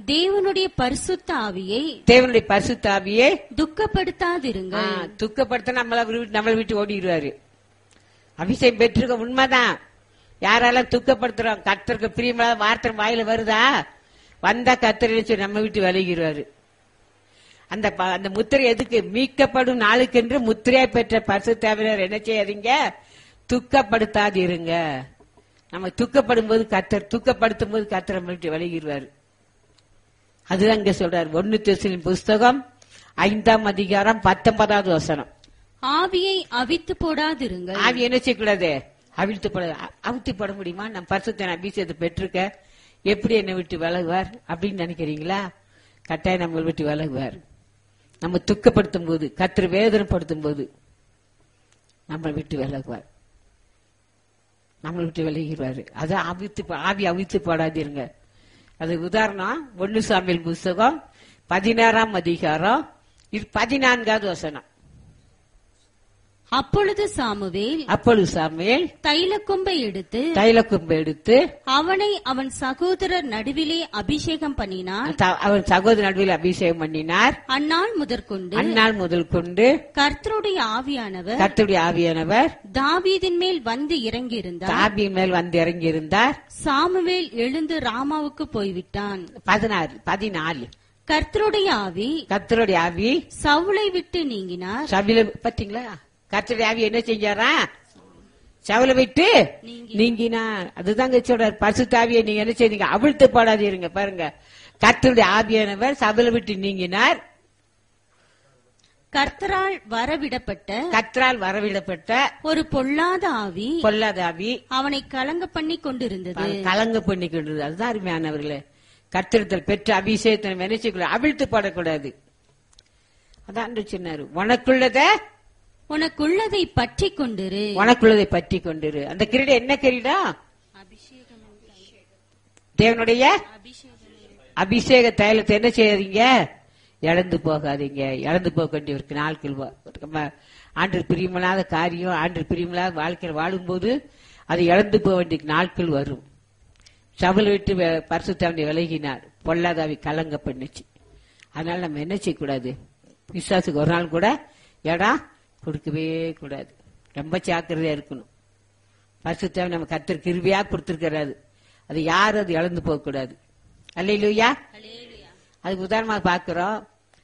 தேவனுடைய பரிசுத்த ஆவியை தேவனுடைய பரிசுத்தாவியே துக்கப்படுத்தாதிருங்கள் துக்கப்படுத்த நம்மள விட்டு- நம்மளை விட்டு ஓடிடுவாரு அபிஷேகம் பெற்றிருக்க உண்மைதான் யாரெல்லாம் துக்கப்படுத்துறோம் கர்த்தருக்கு பிரியமில்லாத வார்த்தை வாயில வருதா வந்தா கர்த்தர் சொல்லி நம்ம விட்டு விலகிடுவாரு அந்த ப- அந்த முத்திரை எதுக்கு மீட்கப்படும் நாளுக்கென்று முத்திரையை பெற்ற பரிசு தேவையார் என்ன செய்யாதீங்க துக்கப்படுத்தாதிருங்க நம்ம துக்கப்படும் போது கத்தர் துக்கப்படுத்தும் போது கத்தர் நம்ம விட்டு விலகிடுவாரு அதுதான் இங்க சொல்றாரு ஒன்னு தெசிலின் புஸ்தகம் ஐந்தாம் அதிகாரம் பத்தொன்பதாவது வசனம் ஆவியை அவித்து போடாதிருங்கள் ஆவி என்ன செய்யக்கூடாது அவிழ்த்து போட அவிழ்த்து போட முடியுமா நான் பரிசுத்த அபிஷேகத்தை பெற்றிருக்க எப்படி என்னை விட்டு விலகுவார் அப்படின்னு நினைக்கிறீங்களா கட்டாயம் நம்ம விட்டு விலகுவார் நம்ம துக்கப்படுத்தும் போது கத்திர வேதனைப்படுத்தும் போது நம்மளை விட்டு விலகுவார் நம்மளை விட்டு விலகிடுவாரு அது அவித்து போ- ஆவி அவித்து போடாதீருங்க அது உதாரணம் ஒன்னு சாமியல் புஸ்தகம் பதினாறாம் அதிகாரம் இது பதினான்காவது வசனம் அப்பொழுது சாமுவேல் அப்பொழுது சாமுவேல் தைலக்கொம்பை எடுத்து தைலக்கும்பு எடுத்து அவனை அவன் சகோதரர் நடுவிலே அபிஷேகம் பண்ணினான் த- அவர் சகோதர நடுவில் அபிஷேகம் பண்ணினார் அந்நாள் முதற்கொண்டு அந்நாள் முதல் கொண்டு கர்த்தருடைய ஆவியானவர் கர்த்தருடைய ஆவியானவர் தாவீதின் மேல் வந்து இறங்கியிருந்தார் தாபி மேல் வந்து இறங்கி இருந்தார் சாமுவேல் எழுந்து ராமாவுக்கு போய்விட்டான் பதினாறு பதினாலு கர்த்தருடைய ஆவி கர்த்தருடைய ஆவி சவுளை விட்டு நீங்கினார் சபையில பாத்தீங்களா கர்த்தருடைய ஆவி என்ன செஞ்சாரா சவுல விட்டு நீங்கினார் அதுதாங்க சொல்றாரு பசுத்தாவியை நீங்க என்ன செய்தீங்க அவிழ்த்து போடாதீருங்க பாருங்க கர்த்தருடைய ஆவியானவர் சபையில விட்டு நீங்கினார் கர்த்தரால் வரவிடப்பட்ட கர்த்தரால் வரவிடப்பட்ட ஒரு பொல்லாத ஆவி பொல்லாத ஆவி அவனை கலங்க பண்ணி கொண்டிருந்தது கலங்க பண்ணிக்கின்றது அதுதான் அருமையானவர்களே கத்திரத்தில் பெற்ற அபிஷேகத்தை நம்ம என்ன செய்யக்கூடாது அவிழ்த்து போடக்கூடாது அதான் சொன்னாரு உனக்குள்ளத உனக்குள்ளதை பற்றி கொண்டிரு உனக்குள்ளதை பற்றி கொண்டிரு அந்த கிரீடம் என்ன கிரீடம் தேவனுடைய அபிஷேக தைலத்தை என்ன செய்யாதீங்க இழந்து போகாதீங்க இழந்து போக வேண்டிய நாட்கள் வ- நம்ம ஆண்டு பிரியமில்லாத காரியம் ஆண்டு பிரியமில்லாத வாழ்க்கையில் வாழும்போது அது இழந்து போக வேண்டிய நாட்கள் வரும் சபல் விட்டு பரிசுத்தாண்டி விலகினார் பொல்லாதாவி கலங்க பண்ணுச்சு அதனால நம்ம என்ன செய்யக்கூடாது விசுவாசுக்கு ஒரு நாள் கூட இடம் கொடுக்கவே கூடாது ரொம்ப ஜாக்கிரதையா இருக்கணும் பரிசுத்தாவை நம்ம கத்தர் கிருவியா கொடுத்திருக்கிறாரு அது யாரும் அது இழந்து போக கூடாது அல்லையா அதுக்கு உதாரணமா பார்க்கிறோம்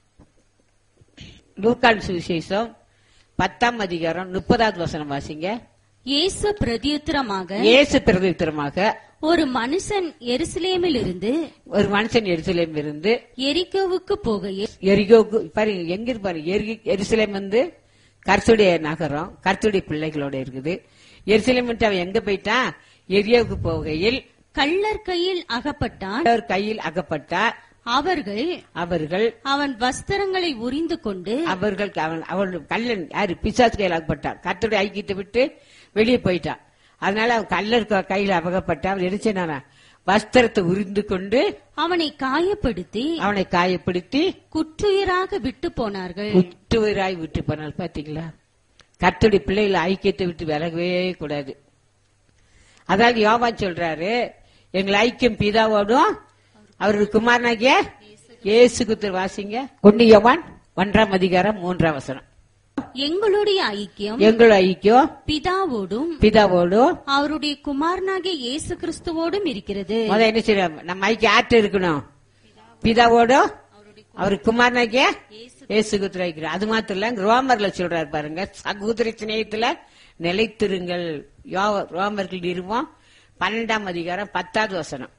லூக்கான் சுவிசேஷம் பத்தாம் அதிகாரம் முப்பதாவது வசனம் வாசிங்க இயேசு பிரதியுத்தரமாக இயேசு பிரதித்திரமாக ஒரு மனுஷன் எருசலேமில் இருந்து ஒரு மனுஷன் எருசலேம் இருந்து எரிக்கோவுக்கு போகையில் எரிகோக்கு பாருங்க எங்க இருப்பாரு எரி- எருசலேம் வந்து கர்த்துடைய நகரம் கர்த்துடைய பிள்ளைகளோட இருக்குது எருசலேம் விட்டு அவன் எங்க போயிட்டான் எரியோவுக்கு போகையில் கள்ளர் கையில் அகப்பட்டான் அவர் கையில் அகப்பட்டார் அவர்கள் அவர்கள் அவன் வஸ்திரங்களை உரிந்து கொண்டு அவர்கள் அவன் அவள் கல்லன் யாரு பிசாசு கையில் அகப்பட்டான் கர்த்தருடைய ஐக்கியத்தை விட்டு வெளியே போயிட்டான் அதனால அவன் கல்லர் க- கையில் அகப்பட்டான் அவன் எரிச்சனானா வஸ்திரத்தை உரிந்து கொண்டு அவனை காயப்படுத்தி அவனை காயப்படுத்தி குற்றுயிராக விட்டு போனார்கள் குற்றுவராய் விட்டு போனால் பாத்தீங்களா கர்த்தருடைய பிள்ளைகளை ஐக்கியத்தை விட்டு விலகவே கூடாது அதாவது யோவான் சொல்றாரு எங்களை ஐக்கியம் பிதாவோடும் அவருடைய குமாரனாகிய இயேசு குத்தர் வாசிங்க ஒன்னு யோவான் ஒன்றாம் அதிகாரம் மூன்றாம் வசனம் எங்களுடைய ஐக்கியம் எங்கள் ஐக்கியம் பிதாவோடும் பிதாவோடும் அவருடைய குமாரனாகிய இயேசு கிறிஸ்துவோடும் இருக்கிறது முத என்ன செய்யணும் நம்ம ஐக்கியம் ஆற்று இருக்கணும் பிதாவோடும் அவர் குமாரனாகிய இயேசு குத்திர ஐக்கியம் அது மாத்திரம் இல்ல ரோமர்ல சொல்றாரு பாருங்க சகோதரி சிநேகத்துல நிலைத்திருங்கள் யோ- ரோமர்கள் நிறுவம் பன்னெண்டாம் அதிகாரம் பத்தாவது வசனம்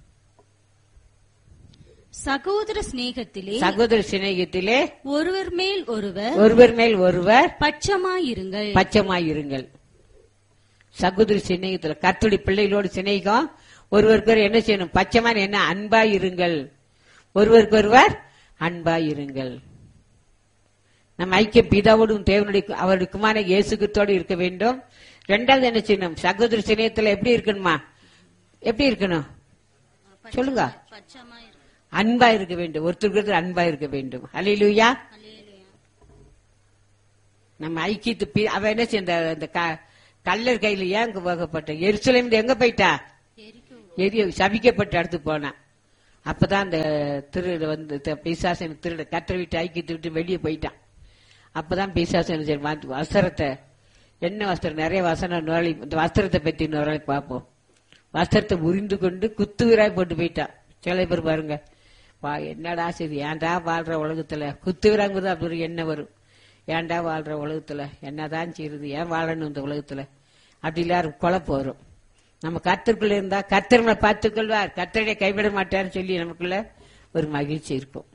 சகோதர சிநேகத்திலே சகோதர சிநேகத்திலே ஒருவர் மேல் ஒருவர் ஒருவர் மேல் ஒருவர் பட்சமாயிருங்கள் பச்சமாயிருங்கள் சகோதரி சிநேகத்துல கத்துடி பிள்ளைகளோடு சிநேகம் ஒருவருக்கு என்ன செய்யணும் பச்சைமான என்ன அன்பாயிருங்கள் ஒருவருக்கு ஒருவர் அன்பாயிருங்கள் நம்ம ஐக்கிய பிதாவோடும் தேவனுடைய அவருடைய குமார இயேசுக்கத்தோடு இருக்க வேண்டும் ரெண்டாவது என்ன செய்யணும் சகோதரி சிநேகத்துல எப்படி இருக்கணுமா எப்படி இருக்கணும் சொல்லுங்க அன்பா இருக்க வேண்டும் ஒருத்தருக்கு ஒருத்தர் அன்பா இருக்க வேண்டும் அலையிலுயா நம்ம ஐக்கியத்து பி- அவ என்ன செய்ய இந்த- இந்த க- கல்லர் கையில ஏன் போகப்பட்ட எருசலேம் எங்க போயிட்டா எரிய சபிக்கப்பட்ட இடத்துக்கு போனா அப்பதான் அந்த திருட வந்து த- பிசாசன் திருட கத்தரை விட்டு ஐக்கியத்தை விட்டு வெளியே போயிட்டான் அப்பதான் பிசாசன் சரி மாத்தி வஸ்திரத்தை என்ன வஸ்திரம் நிறைய வசனம் நுரளி இந்த வஸ்திரத்தை பத்தி நுரளி பார்ப்போம் வஸ்திரத்தை உரிந்து கொண்டு குத்துவிராய் போட்டு போயிட்டான் சில பேர் பாருங்க வா என்னடா சரி ஏன்டா வாழ்ற உலகத்துல குத்துவிராங்கிறது அப்படி ஒரு எண்ணம் வரும் ஏன்டா வாழ்ற உலகத்துல என்னதான் செய்யுது ஏன் வாழணும் இந்த உலகத்துல அப்படி எல்லாரும் குழப்பம் வரும் நம்ம கத்திற்குள்ள இருந்தா கத்திரனை பார்த்துக் கொள்வார் கத்தரையை கைவிட மாட்டார்னு சொல்லி நமக்குள்ள ஒரு மகிழ்ச்சி இருக்கும்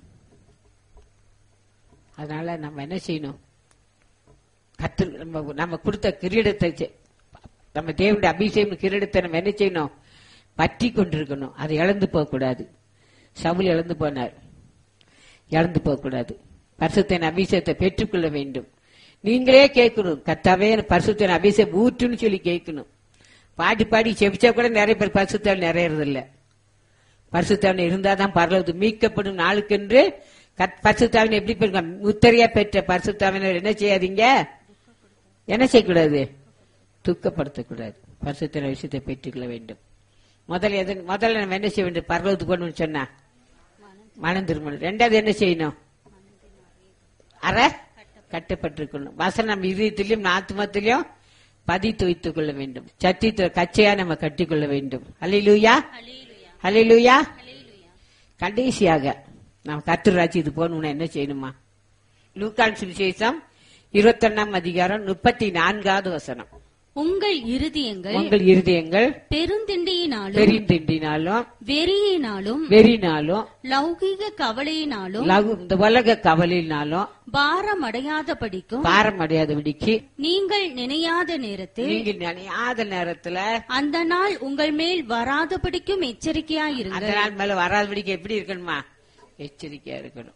அதனால நம்ம என்ன செய்யணும் கத்து நம்ம நம்ம கொடுத்த கிரீடத்தை செ- நம்ம தேவனுடைய அபிஷேகம் கிரீடத்தை நம்ம என்ன செய்யணும் பற்றி கொண்டிருக்கணும் அதை இழந்து போகக்கூடாது சவுல் இழந்து போனார் இழந்து போகக்கூடாது பரிசுத்தன் அபிஷேகத்தை பெற்றுக்கொள்ள வேண்டும் நீங்களே கேட்கணும் கத்தாவே எனக்கு பரிசுத்தன் அபிஷேகம் ஊற்றுன்னு சொல்லி கேட்கணும் பாடி பாடி செபிச்சா கூட நிறைய பேர் பரிசுத்தால் நிறையறது இல்ல பரிசுத்தாவன் இருந்தாதான் பரலவது மீட்கப்படும் நாளுக்கென்று கத்- பரிசுத்தாவினை எப்படி பெறுங்க முத்தரையா பெற்ற பரிசுத்தாவினர் என்ன செய்யாதீங்க என்ன செய்யக்கூடாது துக்கப்படுத்தக்கூடாது பரிசுத்தின விஷயத்தை பெற்றுக்கொள்ள வேண்டும் முதல்ல எது முதல்ல நம்ம என்ன செய்ய வேண்டும் பரலவத்துக்கு போகணும்னு சொன்னா மனம் திரும்பணும் ரெண்டாவது என்ன செய்யணும் அற கட்டப்பட்டிருக்கணும் வசனம் நம்ம இதயத்திலையும் ஆத்மத்திலையும் பதித்து வைத்துக் கொள்ள வேண்டும் சத்தி கச்சையா நம்ம கட்டிக்கொள்ள வேண்டும் அலிலூயா அலிலூயா கடைசியாக நாம் கத்திர ராஜ்யத்துக்கு போகணும்னா என்ன செய்யணுமா லூக்கான் சுவிசேஷம் இருபத்தொன்னாம் அதிகாரம் முப்பத்தி நான்காவது வசனம் உங்கள் இருதயங்கள் உங்கள் இருதயங்கள் பெருந்திண்டியினாலும் பெரிந்திண்டினாலும் வெறியினாலும் வெறினாலும் லௌகீக கவலையினாலும் லகு- இந்த உலக கவலையினாலும் பாரமடையாத படிக்கும் பாரம் அடையாதபடிக்கு நீங்கள் நினையாத நேரத்தில் நீங்கள் நினையாத நேரத்துல அந்த நாள் உங்கள் மேல் வராதபடிக்கும் எச்சரிக்கையாயிருங்கள் அந்த நாள் மேல வராதபடிக்கு எப்படி இருக்கணுமா எச்சரிக்கையா இருக்கணும்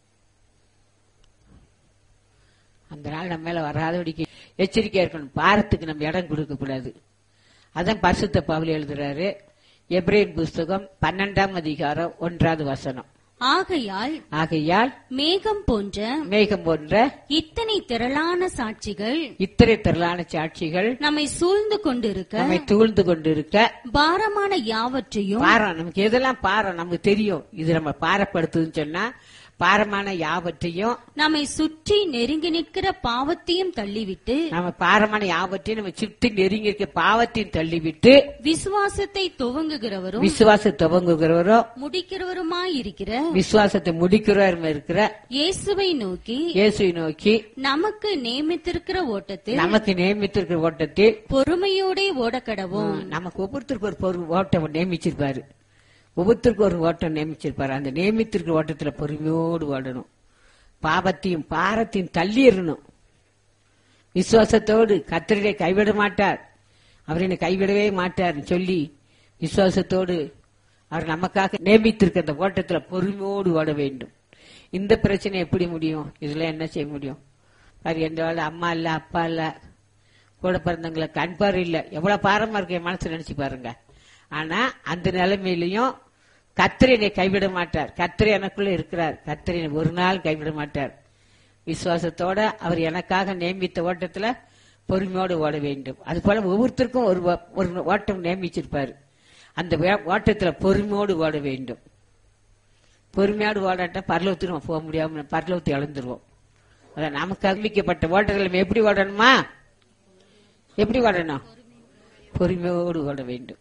அந்த நாள் நம்ம மேல வராதபடிக்கு எச்சரிக்கையா இருக்கணும் பாரத்துக்கு நம்ம இடம் கொடுக்க கூடாது அதான் பரிசுத்த பவுல் எழுதுறாரு எப்ரேன் புஸ்தகம் பன்னெண்டாம் அதிகாரம் ஒன்றாவது வசனம் ஆகையால் ஆகையால் மேகம் போன்ற மேகம் போன்ற இத்தனை திரளான சாட்சிகள் இத்தனை திரளான சாட்சிகள் நம்மை சூழ்ந்து கொண்டிருக்க நம்மை தூழ்ந்து கொண்டிருக்க பாரமான யாவற்றையும் பாரம் நமக்கு எதெல்லாம் பாரம் நமக்கு தெரியும் இது நம்ம பாரப்படுத்துதுன்னு சொன்னா பாரமான யாவற்றையும் நம்மை சுற்றி நெருங்கி நிற்கிற பாவத்தையும் தள்ளிவிட்டு நம்ம பாரமான யாவற்றையும் நம்ம சுற்றி நெருங்கி இருக்க பாவத்தையும் தள்ளிவிட்டு விசுவாசத்தை துவங்குகிறவரும் விசுவாச துவங்குகிறவரோ முடிக்கிறவருமாயிருக்கிற விசுவாசத்தை முடிக்கிறவரும் இருக்கிற இயேசுவை நோக்கி இயேசுவை நோக்கி நமக்கு நியமித்திருக்கிற ஓட்டத்தில் நமக்கு நியமித்திருக்கிற ஓட்டத்தில் பொறுமையோடே ஓடக்கடவும் நமக்கு ஒவ்வொருத்தருக்கு ஒரு பொருள் ஓட்டம் நியமிச்சிருப்பாரு ஒவ்வொருத்தருக்கு ஒரு ஓட்டம் நியமிச்சிருப்பாரு அந்த நியமித்திருக்கிற ஓட்டத்துல பொறுமையோடு ஓடணும் பாவத்தையும் பாரத்தையும் தள்ளிடணும் விசுவாசத்தோடு கத்தரிடை கைவிட மாட்டார் அவர் என்னை கைவிடவே மாட்டார் சொல்லி விசுவாசத்தோடு அவர் நமக்காக நியமித்திருக்க அந்த ஓட்டத்துல பொறுமையோடு ஓட வேண்டும் இந்த பிரச்சனை எப்படி முடியும் இதுல என்ன செய்ய முடியும் அது எந்த வேலை அம்மா இல்ல அப்பா இல்ல கூட பிறந்தவங்கள கண் பார்வை இல்ல எவ்வளவு பாரமா இருக்கு என் மனசு நினைச்சு பாருங்க ஆனா அந்த நிலைமையிலையும் கத்திரனை கைவிட மாட்டார் கத்திரை எனக்குள்ள இருக்கிறார் கத்திரை ஒரு நாள் கைவிட மாட்டார் விசுவாசத்தோட அவர் எனக்காக நியமித்த ஓட்டத்துல பொறுமையோடு ஓட வேண்டும் அது போல ஒவ்வொருத்தருக்கும் ஒரு வ- ஒரு ஓட்டம் நியமிச்சிருப்பாரு அந்த வே- ஓட்டத்துல பொறுமையோடு ஓட வேண்டும் பொறுமையோடு ஓடாட்டா பரலவத்துக்கு நம்ம போக முடியாம பரலவத்தை இழந்துருவோம் அதான் நமக்கு அறிவிக்கப்பட்ட ஓட்டத்தில் நம்ம எப்படி ஓடணுமா எப்படி ஓடணும் பொறுமையோடு ஓட வேண்டும்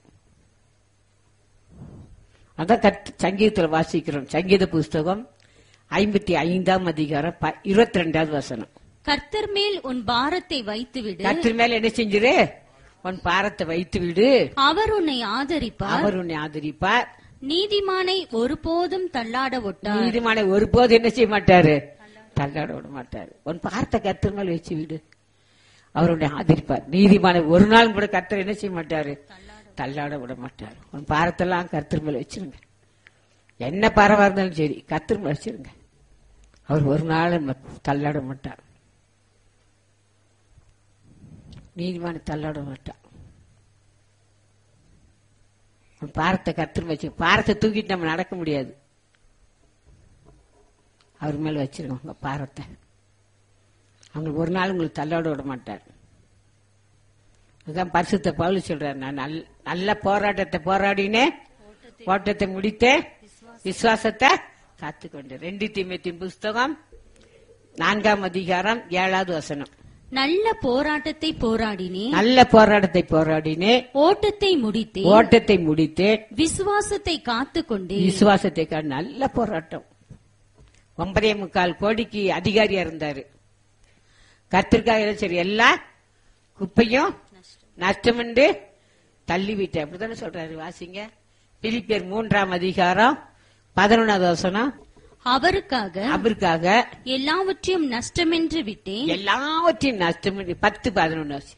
அதான் கத் சங்கீதத்தில் வாசிக்கிறோம் சங்கீத புஸ்தகம் ஐம்பத்தி ஐந்தாம் அதிகாரம் இருபத்தி ரெண்டாவது வசனம் கர்த்தர் மேல் உன் பாரத்தை வைத்துவிடு கத்திர மேல என்ன செஞ்சிரு உன் பாரத்தை வைத்து விடு அவர் உன்னை ஆதரிப்பார் அவர் உன்னை ஆதரிப்பார் நீதிமானை ஒருபோதும் தள்ளாட ஒட்டார் நீதிமான ஒருபோது என்ன செய்ய மாட்டாரு தள்ளாட விட மாட்டாரு உன் பார்த்த கத்திர மேல வச்சு விடு அவர் உன்னை ஆதரிப்பார் நீதிமான ஒரு நாள் கூட கர்த்தர் என்ன செய்ய மாட்டாரு தள்ளாட விட மாட்டார் உன் பாரத்தெல்லாம் கர்த்தர் மேல வச்சிருங்க என்ன பாரவா இருந்தாலும் சரி கர்த்தர் மேல வச்சிருங்க அவர் ஒரு நாள் நம்ம தள்ளாட மாட்டார் நீதிமான தள்ளாட மாட்டார் உன் பாரத்தை கர்த்தர் வச்சு பாரத்தை தூக்கிட்டு நம்ம நடக்க முடியாது அவர் மேல வச்சிருங்க உங்க பாரத்தை அவங்க ஒரு நாள் உங்களுக்கு தள்ளாட விட மாட்டார் அதுதான் பரிசுத்த பவுல் சொல்றாரு நான் நல்ல நல்ல போராட்டத்தை போராடினேன் ஓட்டத்தை முடித்தேன் விசுவாசத்தை காத்துக்கொண்டு ரெண்டு தீமத்தின் புஸ்தகம் நான்காம் அதிகாரம் ஏழாவது வசனம் நல்ல போராட்டத்தை போராடினேன் நல்ல போராட்டத்தை போராடினே ஓட்டத்தை முடித்தேன் ஓட்டத்தை முடித்தேன் விசுவாசத்தை காத்துக்கொண்டேன் விசுவாசத்தை கா- நல்ல போராட்டம் ஒன்பதே முக்கால் கோடிக்கு அதிகாரியா இருந்தாரு கத்திற்காக சரி எல்லா குப்பையும் நஷ்டமுண்டு தள்ளி விட்டேன் அப்படித்தானே சொல்றாரு வாசிங்க பிலிப்பியர் மூன்றாம் அதிகாரம் பதினொன்னாவது வசனம் அவருக்காக அவருக்காக எல்லாவற்றையும் நஷ்டமென்று விட்டேன் எல்லாவற்றையும் நஷ்டம் பத்து பதினொன்னு வசனம்.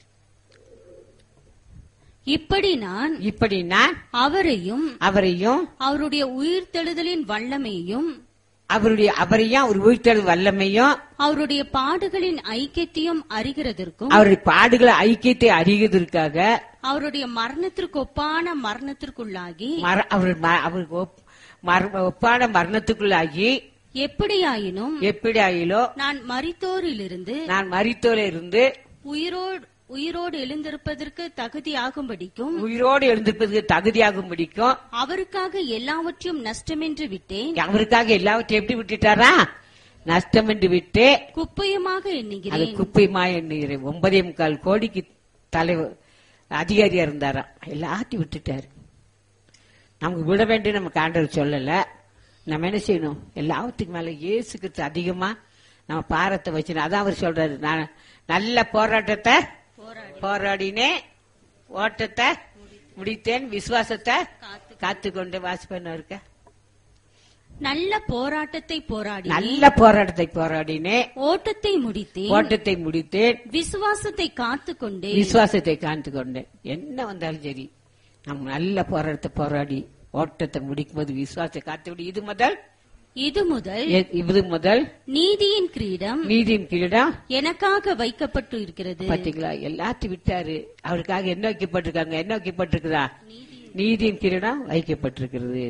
இப்படி நான் இப்படி நான் அவரையும் அவரையும் அவருடைய உயிர்த்தெழுதலின் வல்லமையும் அவருடைய அவரையும் அவர் உயிர்த்தெழு வல்லமையும் அவருடைய பாடுகளின் ஐக்கியத்தையும் அறிகிறதற்கும் அவருடைய பாடுகளை ஐக்கியத்தை அறிவதற்காக அவருடைய மரணத்திற்கு ஒப்பான மரணத்திற்குள்ளாகி மர- அவர் ம- அவருக்கு ஒப்- மர- ஒப்பான மரணத்துக்குள்ளாகி எப்படியாயினும் எப்படி ஆயிலோ நான் மரித்தோரிலிருந்து நான் மரித்தோல இருந்து உயிரோடு உயிரோடு எழுந்திருப்பதற்கு தகுதியாகும்படிக்கும் உயிரோடு எழுந்திருப்பதற்கு தகுதியாகும் பிடிக்கும் அவருக்காக எல்லாவற்றையும் நஷ்டமென்று விட்டேன் அவருக்காக எல்லாவற்றையும் எப்படி விட்டுட்டாரா நஷ்டம் என்று விட்டு குப்பையுமாக அது எண்ணுகிறேன் குப்பைமா எண்ணுகிறேன் ஒன்பதே முக்கால் கோடிக்கு தலைவர் அதிகாரியா இருந்தாராம் எல்லாத்தையும் விட்டுட்டாரு நமக்கு விட வேண்டிய நமக்கு ஆண்டவர் சொல்லல நம்ம என்ன செய்யணும் எல்லாத்துக்கும் மேல இயேசு கிறிஸ்து அதிகமா நம்ம பாரத்தை வச்சு அதான் அவர் சொல்றாரு நான் நல்ல போராட்டத்தை போராடினே ஓட்டத்தை முடித்தேன் விசுவாசத்தை காத்துக்கொண்டு வாசிப்பேன் இருக்க நல்ல போராட்டத்தை போராடி நல்ல போராட்டத்தை போராடினே ஓட்டத்தை முடித்தேன் ஓட்டத்தை முடித்தேன் விசுவாசத்தை காத்துக்கொண்டேன் விசுவாசத்தை காத்து கொண்டேன் என்ன வந்தாலும் சரி நம்ம நல்ல போராட்டத்தை போராடி ஓட்டத்தை முடிக்கும் போது விசுவாசத்தை காத்து இது முதல் இது முதல் எ- இது முதல் நீதியின் கிரீடம் நீதியின் கீழம் எனக்காக வைக்கப்பட்டு இருக்கிறது பாத்தீங்களா எல்லாத்தையும் விட்டாரு அவருக்காக என்ன வைக்கப்பட்டிருக்காங்க என்ன வைக்கப்பட்டிருக்குதா நீதியின் கிரீடம் வைக்கப்பட்டிருக்கிறது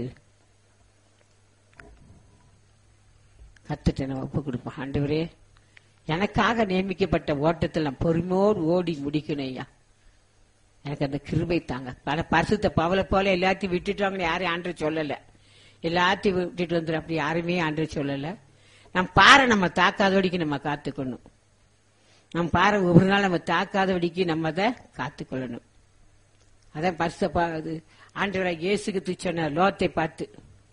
கத்துட்டு நம்ம ஒப்பு கொடுப்போம் ஆண்டவரே எனக்காக நியமிக்கப்பட்ட ஓட்டத்தில் நான் பொறுமையோடு ஓடி முடிக்கணும் ஐயா எனக்கு அந்த கிருபை தாங்க பல பரிசுத்த பவலை போல எல்லாத்தையும் விட்டுட்டாங்கன்னு யாரையும் ஆண்டு சொல்லல எல்லாத்தையும் விட்டுட்டு வந்துடும் அப்படி யாருமே ஆண்டு சொல்லல நம்ம பாறை நம்ம தாக்காதபடிக்கு நம்ம காத்துக்கணும் நம்ம பாறை ஒரு நாள் நம்ம தாக்காதபடிக்கு நம்ம அதை காத்துக்கொள்ளணும் அதான் பரிசு அது ஆண்டவராக இயேசுக்கு சொன்ன லோத்தை பார்த்து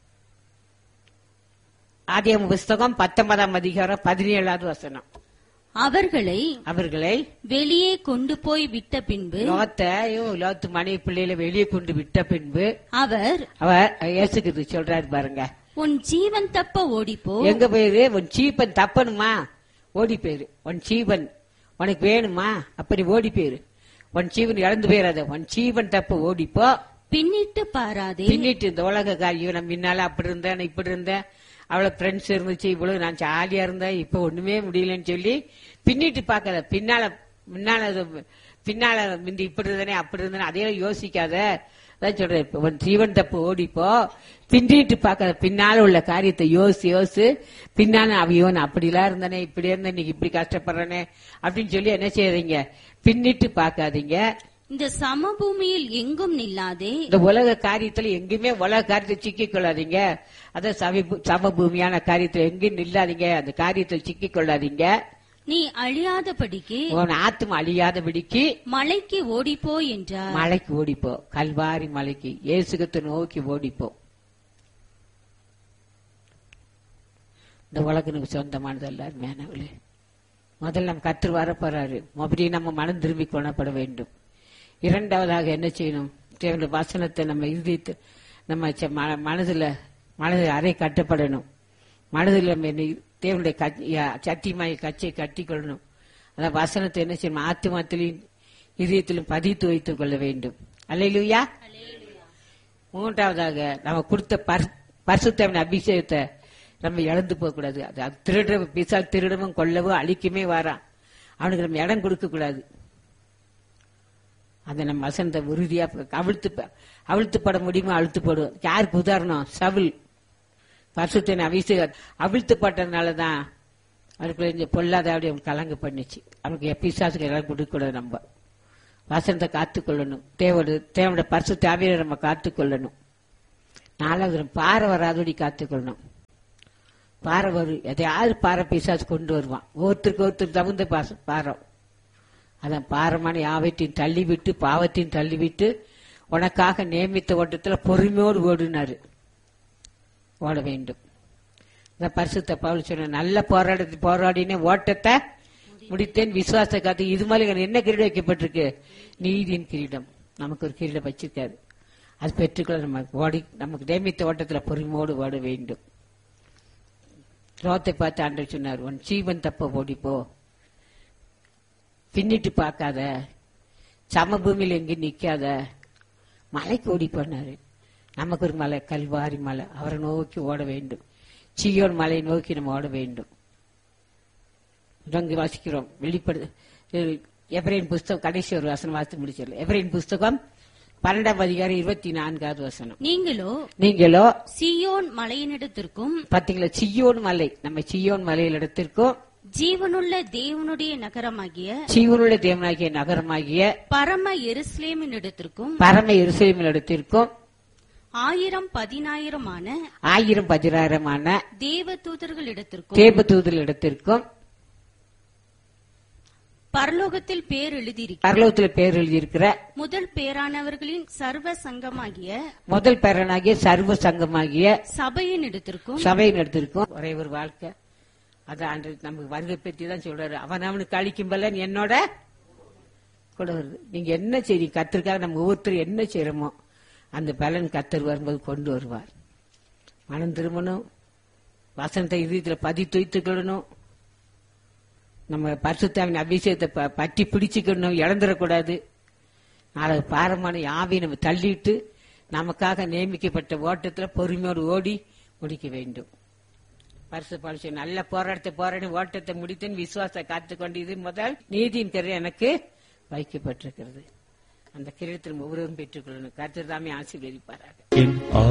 ஆதியம் புஸ்தகம் பத்தொன்பதாம் அதிகாரம் பதினேழாவது வசனம் அவர்களை அவர்களை வெளியே கொண்டு போய் விட்ட பின்பு லோத்தையோ லோத்து மனைவி பிள்ளைகளை வெளியே கொண்டு விட்ட பின்பு அவர் அவர் இயேசுக்கு சொல்றாரு பாருங்க உன் ஜீவன் தப்ப ஓடிப்போ எங்க போயிரு உன் சீப்பன் தப்பணுமா ஓடி போயிரு உன் சீவன் உனக்கு வேணுமா அப்ப நீ ஓடி போயிரு உன் சீவன் இழந்து போயிடாத உன் சீவன் தப்ப ஓடிப்போ பின்னிட்டு பாராதே பின்னிட்டு இந்த உலக காரியம் நான் முன்னால அப்படி இருந்தேன் நான் இப்படி இருந்தேன் அவ்வளவு ஃப்ரெண்ட்ஸ் இருந்துச்சு இவ்வளவு நான் ஜாலியா இருந்தேன் இப்ப ஒண்ணுமே முடியலன்னு சொல்லி பின்னிட்டு பார்க்காத பின்னால முன்னால அது- பின்னால முந்தி இப்படி இருந்தனே அப்படி இருந்தனே அதையெல்லாம் யோசிக்காத அதான் சொல்றேன் இப்ப உன் ஜீவன் தப்பு ஓடிப்போ பின்னிட்டு பார்க்காத பின்னால உள்ள காரியத்தை யோசி யோசி பின்னால அவையோன் அப்படிலாம் இருந்தனே இப்படி இருந்தேன் இன்னைக்கு இப்படி கஷ்டப்படுறனே அப்படின்னு சொல்லி என்ன செய்யறீங்க பின்னிட்டு பார்க்காதீங்க இந்த சமபூமியில் எங்கும் நில்லாதே இந்த உலக காரியத்துல எங்கேயுமே உலக காரியத்தை சிக்கிக் கொள்ளாதீங்க அதான் சமீப- சமபூமியான காரியத்துல எங்கேயும் நில்லாதீங்க அந்த காரியத்தில் சிக்கிக் கொள்ளாதீங்க நீ அழியாதபடிக்கு உன் ஆத்மா அழியாதபடிக்கு மலைக்கு ஓடிப்போ என்றார் மலைக்கு ஓடிப்போ கல்வாரி மலைக்கு இயேசுகத்தை நோக்கி ஓடிப்போ இந்த உலகனுக்கு சொந்தமானது எல்லாரும் மேனவளே முதல்ல நம்ம கற்று வர போறாரு மறுபடியும் நம்ம மனம் திரும்பி கொள்ளப்பட வேண்டும் இரண்டாவதாக என்ன செய்யணும் தேவனுடைய வசனத்தை நம்ம இறுதித்து நம்ம ச- ம- மனதுல மனது அறை கட்டப்படணும் மனதில் நம்ம என்ன தேவனுடைய கச்- ய- சத்தியமாய் கச்சை கட்டி கொள்ளணும் அதான் வசனத்தை என்ன செய்யணும் ஆத்மாத்திலையும் இதயத்திலும் பதித்து வைத்துக் கொள்ள வேண்டும் அல்லையிலுயா மூன்றாவதாக நம்ம கொடுத்த பரி- பரிசுத்தவன் அபிஷேகத்தை நம்ம இழந்து போக கூடாது அது அது திருட பிசா திருடவும் கொல்லவும் அழிக்குமே வாரான் அவனுக்கு நம்ம இடம் கொடுக்க கூடாது அதை நம்ம வசனத்தை உறுதியா ப- அவிழ்த்து ப- அவிழ்த்து பட முடியுமோ அழுத்து போடுவோம் யாருக்கு உதாரணம் சவுல் பரிசுத்தன் அபிஷேகம் அவிழ்த்து பட்டதுனாலதான் அவனுக்கு இந்த பொல்லாத அப்படி அவன் கலங்க பண்ணிச்சு அவனுக்கு பிசாசுக்கு இடம் கொடுக்க கூடாது நம்ம வசனத்தை காத்துக்கொள்ளணும் தேவோடு தேவனோட பரிசு தேவையை நம்ம காத்துக்கொள்ளணும் நாலாவது பாறை வராதபடி காத்துக்கொள்ளணும் பாறை வரும் எதையாவது பாறை பிசாசு கொண்டு வருவான் ஒருத்தருக்கு ஒருத்தர் தகுந்த பாச பாரம் அதான் பாரமான யாவத்தையும் தள்ளிவிட்டு பாவத்தையும் தள்ளிவிட்டு உனக்காக நியமித்த ஓட்டத்துல பொறுமையோடு ஓடினாரு ஓட வேண்டும் இந்த பரிசுத்த பவுல் சொன்ன நல்ல போராட்டத்தை போராடினே ஓட்டத்தை முடித்தேன் விசுவாச காத்து இது மாதிரி எனக்கு என்ன கிரீடம் வைக்கப்பட்டிருக்கு நீதியின் கிரீடம் நமக்கு ஒரு கிரீடம் வச்சிருக்காரு அது பெற்றுக்கொள்ள நம்ம ஓடி நமக்கு நியமித்த ஓட்டத்துல பொறுமையோடு ஓட வேண்டும் ரோத்தை பார்த்து ஆண்டவர் சொன்னார் உன் ஜீவன் தப்ப ஓடிப்போ பின்னிட்டு பார்க்காத சமபூமியில் எங்கேயும் நிக்காத மலைக்கு ஓடி போனாரு நமக்கு ஒரு மலை கல்வாரி மலை அவரை நோக்கி ஓட வேண்டும் சீயோன் மலையை நோக்கி நம்ம ஓட வேண்டும் இங்க வாசிக்கிறோம் வெளிப்படு எவரின் புஸ்தகம் கடைசி ஒரு வசனம் வாசித்து முடிச்சிடல எவரின் புஸ்தகம் பன்னெண்டாம் அதிகாரம் இருபத்தி நான்காவது வசனம் நீங்களோ நீங்களோ சீயோன் மலையினிடத்திற்கும் பாத்தீங்களா சியோன் மலை நம்ம சியோன் மலையில் இடத்திற்கும் ஜீவனுள்ள தேவனுடைய நகரமாகிய சீவனுள்ள தேவனாகிய நகரமாகிய பரம எருசலேமினிடத்திற்கும் பரம எருசலேமில் இடத்திற்கும் ஆயிரம் பதினாயிரமான ஆயிரம் பதினாயிரமான தேவ தூதர்களிடத்திற்கும் தேவதூதல் இடத்திற்கும் பரலோகத்தில் பேர் எழுதியிருக்க பரலோகத்தில் பேர் எழுதியிருக்கிற முதல் பேரானவர்களின் சர்வ சங்கமாகிய முதல் பேரனாகிய சர்வ சங்கமாகிய சபையின் இடத்திற்கும் சபையின் இடத்திற்கும் ஒரே ஒரு வாழ்க்கை அது ஆண்டு நமக்கு வருகை பற்றி தான் சொல்றாரு அவன் அவனுக்கு அழிக்கும் பலன் என்னோட கூட வருது நீங்க என்ன செய்தி கத்திற்காக நம்ம ஒவ்வொருத்தரும் என்ன செய்யறோமோ அந்த பலன் கத்தர் வரும்போது கொண்டு வருவார் மனம் திரும்பணும் வசனத்தை இதயத்துல பதி துய்த்துக்கிடணும் நம்ம பரிசுத்தாவின் அபிஷேகத்தை ப- பற்றி பிடிச்சுக்கணும் இழந்துடக்கூடாது நாளை பாரமான யாவையும் நம்ம தள்ளிட்டு நமக்காக நியமிக்கப்பட்ட ஓட்டத்துல பொறுமையோடு ஓடி முடிக்க வேண்டும் பரிசு பரிசு நல்ல போராட்டத்தை போராடி ஓட்டத்தை முடித்தேன் விசுவாசத்தை காத்துக்கொண்டு இது முதல் நீதியின் கரை எனக்கு வைக்கப்பட்டிருக்கிறது அந்த கிரீடத்தில் ஒவ்வொருவரும் பெற்றுக்கொள்ளணும் கருத்து தாமே ஆசீர்வதிப்பாராக என்